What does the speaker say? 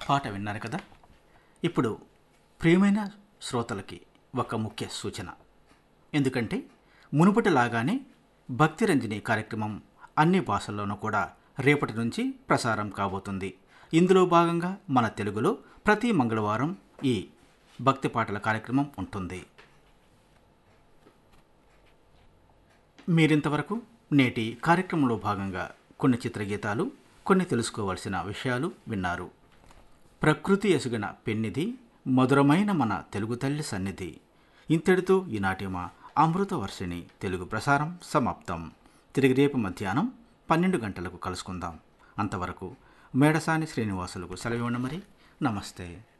పాట విన్నారు కదా ఇప్పుడు ప్రియమైన శ్రోతలకి ఒక ముఖ్య సూచన ఎందుకంటే మునుపటిలాగానే భక్తి రంజని కార్యక్రమం అన్ని భాషల్లోనూ కూడా రేపటి నుంచి ప్రసారం కాబోతుంది ఇందులో భాగంగా మన తెలుగులో ప్రతి మంగళవారం ఈ భక్తి పాటల కార్యక్రమం ఉంటుంది మీరింతవరకు నేటి కార్యక్రమంలో భాగంగా కొన్ని చిత్రగీతాలు కొన్ని తెలుసుకోవలసిన విషయాలు విన్నారు ప్రకృతి ఎసుగిన పెన్నిది మధురమైన మన తెలుగు తల్లి సన్నిధి ఇంతటితో ఈనాటి మా అమృత వర్షిణి తెలుగు ప్రసారం సమాప్తం తిరిగి రేపు మధ్యాహ్నం పన్నెండు గంటలకు కలుసుకుందాం అంతవరకు మేడసాని శ్రీనివాసులకు సెలవు మరి నమస్తే